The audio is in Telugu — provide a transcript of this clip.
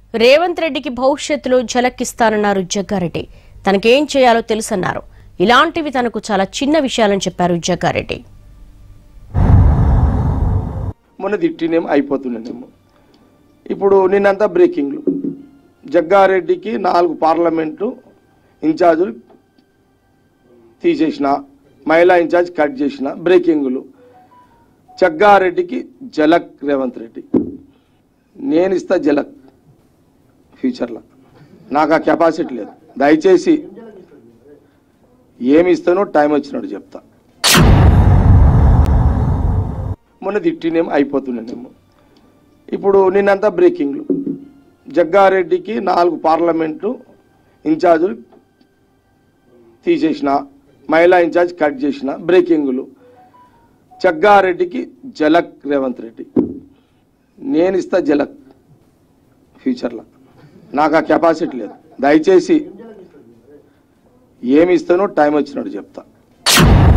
రేవంత్ రెడ్డికి భవిష్యత్తులో ఝలక్కిస్తానన్నారు జగ్గారెడ్డి తనకేం చేయాలో తెలుసన్నారు ఇలాంటివి తనకు చాలా చిన్న విషయాలని చెప్పారు జగ్గారెడ్డి మొన్న తిట్టినేమో అయిపోతున్నానేమో ఇప్పుడు నిన్నంతా బ్రేకింగ్లు జగ్గారెడ్డికి నాలుగు పార్లమెంటు ఇన్ఛార్జులు తీసేసిన మహిళా ఇన్ఛార్జ్ కట్ చేసిన బ్రేకింగులు జగ్గారెడ్డికి జలక్ రేవంత్ రెడ్డి నేను ఇస్తా జలక్ ఫ్యూచర్లో నాకు ఆ కెపాసిటీ లేదు దయచేసి ఏమి ఇస్తానో టైం వచ్చినట్టు చెప్తా మొన్న తిట్టినేమో అయిపోతున్నానేమో ఇప్పుడు నిన్నంతా బ్రేకింగ్లు జగ్గారెడ్డికి నాలుగు పార్లమెంటు ఇన్ఛార్జులు తీసేసిన మహిళా ఇన్ఛార్జ్ కట్ చేసిన బ్రేకింగులు జగ్గారెడ్డికి జలక్ రేవంత్ రెడ్డి నేను ఇస్తా జలక్ ఫ్యూచర్లో నాకు ఆ కెపాసిటీ లేదు దయచేసి ఏమి ఇస్తానో టైం వచ్చినట్టు చెప్తా